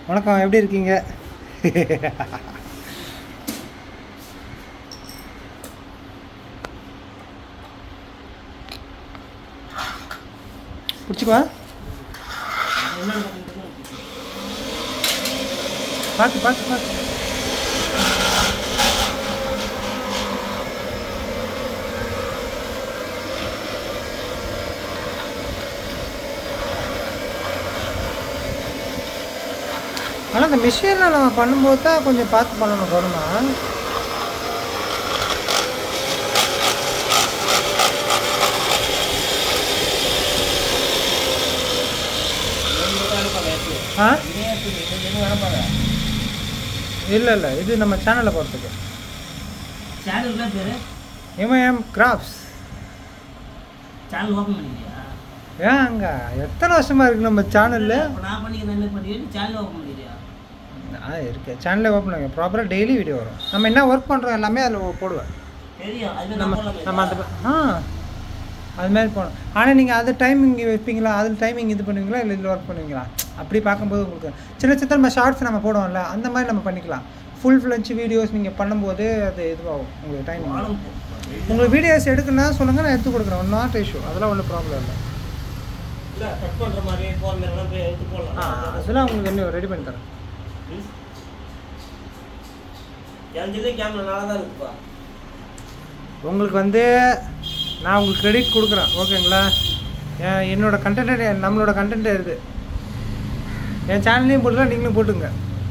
வணக்கம் எப்படி இருக்கீங்க பிடிச்சிக்குவா பார்த்து பார்த்து பார்த்து ஆனால் இந்த மிஷினில் நம்ம பண்ணும்போது தான் கொஞ்சம் பார்த்து பண்ணணும் கவனமாக ஆ இல்லை இல்லை இது நம்ம சேனலில் போகிறதுக்கு சேனல் என்ன பேரு எம்ஐஎம் கிராப்ஸ் சேனல் ஓப்பன் பண்ணிக்கிறியா ஏன் அங்கே எத்தனை வருஷமாக இருக்குது நம்ம சேனலில் அப்ப நான் பண்ணிக்கிறேன் என்ன பண்ணுறீங்க சேனல் ஓப்பன் பண்ணிக்கிறியா ஆ இருக்கு சேனலே ஓப்பன் பண்ணுங்க ப்ராப்பராக டெய்லி வீடியோ வரும் நம்ம என்ன ஒர்க் பண்ணுறோம் எல்லாமே அதில் போடுவேன் தெரியும் அது நம்ம நம்ம நம்ம அந்த ஆ அது மாதிரி போகணும் ஆனால் நீங்கள் அது டைமிங் வைப்பீங்களா அதில் டைமிங் இது பண்ணுவீங்களா இல்லை இதில் ஒர்க் பண்ணுவீங்களா அப்படி பார்க்கும்போது உங்களுக்கு சின்ன சின்ன நம்ம ஷார்ட்ஸ் நம்ம போடுவோம்ல அந்த மாதிரி நம்ம பண்ணிக்கலாம் ஃபுல் ஃப்ளெஞ்ச் வீடியோஸ் நீங்கள் பண்ணும்போது அது இதுவாகும் உங்களுக்கு டைம் உங்களுக்கு வீடியோஸ் எடுக்கணும்னா சொல்லுங்கள் நான் எடுத்து கொடுக்குறேன் நாட் இஷ்யூ அதெல்லாம் ஒன்றும் ப்ராப்ளம் இல்லை இல்லை கட் பண்ணுற மாதிரி போகிற மாதிரிலாம் போய் எடுத்து ஆ போடலாம் அதெல்லாம் உங்களுக்கு இன்னும் ரெடி பண்ணி தரேன் ம். என் ஜில்லே கேமரா நல்லா தான் இருக்குப்பா உங்களுக்கு வந்து நான் உங்களுக்கு கிரெடிட் கொடுக்குறேன் ஓகேங்களா என் என்னோட கண்டென்ட் நம்மளோட கண்டென்ட் இருக்குது என் சேனல்லையும் போட்டுக்கலாம் நீங்களும் போட்டுங்க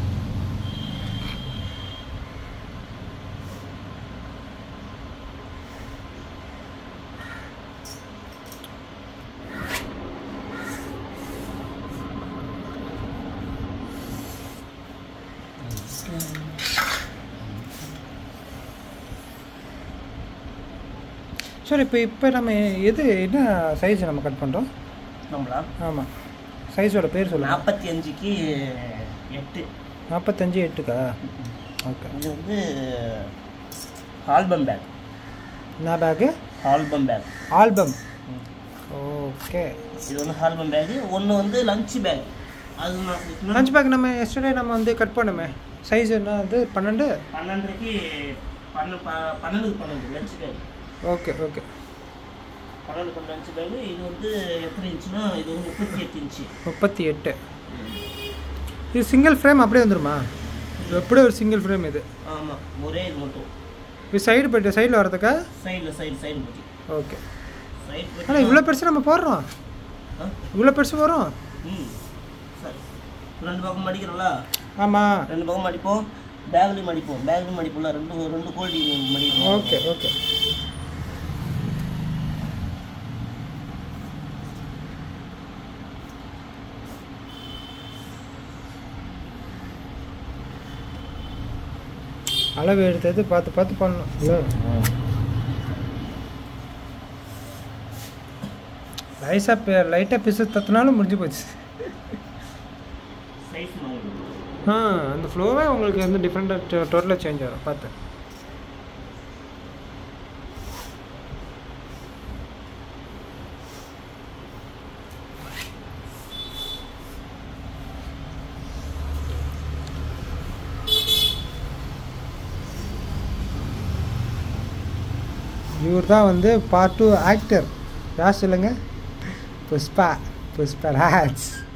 சரி இப்போ இப்போ நம்ம எது என்ன சைஸ் நம்ம கட் பண்ணுறோம் நம்மளா ஆமாம் சைஸோட பேர் சொல்லுங்கள் நாற்பத்தி அஞ்சுக்கு எட்டு நாற்பத்தஞ்சு எட்டுக்கா ஓகே இது வந்து ஆல்பம் பேக் என்ன pack album pack album okay இது வந்து ஆல்பம் பேக் ஒன்று வந்து லஞ்ச் பேக் அது நான் லஞ்ச் பேக் நம்ம எஸ்டர்டே நம்ம வந்து கட் பண்ணுமே சைஸ் என்ன வந்து பன்னெண்டு பன்னெண்டரைக்கு பன்ன ப- பன்னெண்டுக்கு பன்னெண்டு லஞ்ச் பேக் ஓகே ஓகே பன்னெண்டு பன்னெண்டு லஞ்ச் பேக் இது வந்து எத்தனை இன்ச்சுனா இது வந்து முப்பத்தி எட்டு இன்ச்சு முப்பத்தி எட்டு இது சிங்கிள் ஃப்ரேம் அப்படியே வந்துருமா இது அப்படியே ஒரு சிங்கிள் ஃப்ரேம் இது ஆமாம் ஒரே இது மட்டும் இது சைடு போய்ட்டு சைடில் வரதுக்கா சைடில் சைடு சைடு பற்றி ஓகே சைடு ஆனால் இவ்வளோ பெருசு நம்ம போடுறோம் ஆ இவ்வளோ பெருசு வரும் ம் சரி ரெண்டு பக்கம் மடிக்கிறோம்ல ஆமாம் ரெண்டு பக்கம் மடிப்போம் பேக்லேயும் மடிப்போம் பேக்லேயும் மடிப்போம்ல ரெண்டு ரெண்டு கோல்டி மடிப்போம் ஓகே ஓகே அளவு எடுத்தது பார்த்து பார்த்து பண்ணணும் இல்லை லைஸாக லைட்டாக பிசு தத்துனாலும் முடிஞ்சு போச்சு சைஸ் மாதிரி ஆ அந்த ஃப்ளோவே உங்களுக்கு வந்து டிஃப்ரெண்ட்டாக டோட்டலாக சேஞ்ச் ஆகும் பார்த்து இவர் தான் வந்து பார்ட் டூ ஆக்டர் யார் சொல்லுங்க புஷ்பா புஷ்பா ராஜ்